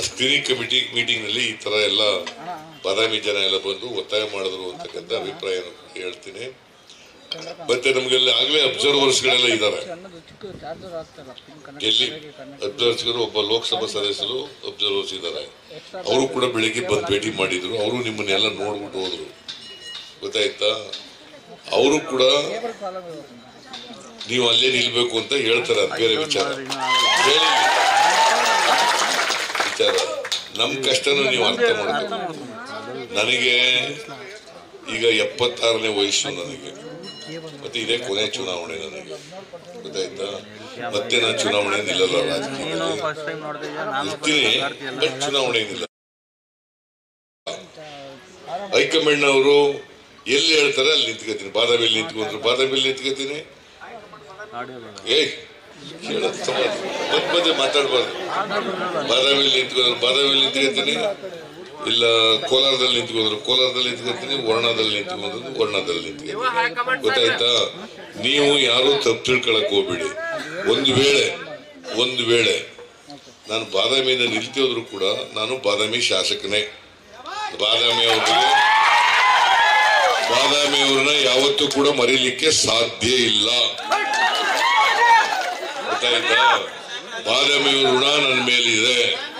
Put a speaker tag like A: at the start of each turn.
A: screening committee meeting ನಲ್ಲಿ ಈ ತರ ಎಲ್ಲ ಬಾದಾಮಿ ಜನ ಎಲ್ಲ ಬಂದು ಒತ್ತಾಯ ಮಾಡಿದ್ರು ಅಂತಕ್ಕಂಥ ಅಭಿಪ್ರಾಯ ಹೇಳ್ತೀನಿ ಮತ್ತೆ ನಮ್ಗೆಲ್ಲ ಆಗ್ಲೇ ಅಬ್ಸರ್ವರ್ಸ್ ಗಳೆಲ್ಲ ಇದ್ದಾರೆ
B: ಸಣ್ಣದು ಚಿಕ್ಕ ಚಾರ್ಜರ್ ಆಗ್ತಲ್ಲ ಕನೆಕ್ಟ್
A: ಎಲ್ಲಿ ಅಬ್ಸರ್ವರ್ಸ್ ಒಬ್ಬ ಲೋಕಸಭಾ ಸದಸ್ಯರು ಅಬ್ಸರ್ವರ್ಸ್ ಇದ್ದಾರೆ ಅವರು ಕೂಡ ಬೆಳಿಗ್ಗೆ ಬಂದು ಭೇಟಿ ಮಾಡಿದ್ರು ಅವರು ನಿಮ್ಮನ್ನೆಲ್ಲ ನೋಡ್ಬಿಟ್ಟು ಹೋದ್ರು ಗೊತ್ತಾಯ್ತಾ ಅವರು ಕೂಡ
B: ಕೇಬಲ್ ಪ್ರಾಬ್ಲಮ್ ಇರುತ್ತೆ
A: ನೀವು ಅಲ್ಲೇ ನಿಲ್ಬೇಕು ಅಂತ ಹೇಳ್ತಾರೆ ಅದು ಬೇರೆ ವಿಚಾರ ಹೇಳಿ ವಿಚಾರ ನಮ್ ಕಷ್ಟನ ನೀವು ಅರ್ಥ ಮಾಡ್ಬೇಕು ನನಗೆ ಈಗ ಎಪ್ಪತ್ತಾರನೇ ವಯಸ್ಸು ನನಗೆ ಮತ್ತೆ ಇದೇ ಕೊನೆ ಚುನಾವಣೆ ನನಗೆ ಗೊತ್ತಾಯ್ತಾ ಮತ್ತೆ ನಾನು ಚುನಾವಣೆ ನಿಲ್ಲಲ್ಲ ರಾಜಕೀಯದಲ್ಲಿ
C: ಫಸ್ಟ್ ಟೈಮ್ ನೋಡ್ತಿದ್ಯಾ ನಾನು
A: ಇರ್ತೀನಿ ಬಟ್ ಚುನಾವಣೆ ಏನಿಲ್ಲ ಹೈಕಮಾಂಡ್ ಅವರು ಎಲ್ಲಿ ಹೇಳ್ತಾರೆ ಅಲ್ಲಿ ನಿಂತ್ಕೋತೀನಿ ಬಾದಾಮಿಯಲ್ಲಿ ನಿಂತ್ಕೊಂಡ್ರು ಬಾದಾಮಿಯಲ್ಲಿ ನಿಂತ್ಕೋತೀನಿ
C: ಆಡಿಯೋ
A: ಏಯ್ ಕೇಳೋದು ಸಮಾಜ ಮಧ್ಯ ಮಧ್ಯೆ ಮಾತಾಡ್ಬಾರ್ದು ಬಾದಾಮಿಯಲ್ಲಿ ನಿಂತ್ಕೊಂಡ್ರು ಬಾದಾಮಿಯಲ್ಲಿ ನಿಂತ್ಕೊತೀನಿ ಇಲ್ಲ ಕೋಲಾರದಲ್ಲಿ ನಿಂತ್ಕೊಂಡ್ರು ಕೋಲಾರದಲ್ಲಿ ನಿಂತ್ಕೊತೀನಿ ವರ್ಣದಲ್ಲಿ ನಿಂತ್ಕೊಂಡ್ರು ವರ್ಣದಲ್ಲಿ ನಿಂತ್ಕೊತೀನಿ ಗೊತ್ತಾಯ್ತಾ ನೀವು ಯಾರು ತಪ್ಪು ತಿಳ್ಕೊಳಕ್ ಹೋಗ್ಬೇಡಿ ಒಂದು ವೇಳೆ ಒಂದು ವೇಳೆ ನಾನು ಬಾದಾಮಿಯಿಂದ ನಿಲ್ತಿ ಹೋದ್ರು ಕೂಡ ನಾನು ಬಾದಾಮಿ ಶಾಸಕನೇ ಬಾದಾಮಿ ಅವ್ರಿಗೆ ಬಾದಾಮಿ ಅವ್ರನ್ನ ಯಾವತ್ತೂ ಕೂಡ ಮರೀಲಿಕ್ಕೆ ಸಾಧ್ಯ ಇಲ್ಲ ಗೊತ್ತಾಯ್ತಾ ಬಾದಾಮಿ ಋಣ ನನ್ನ ಮೇಲಿದೆ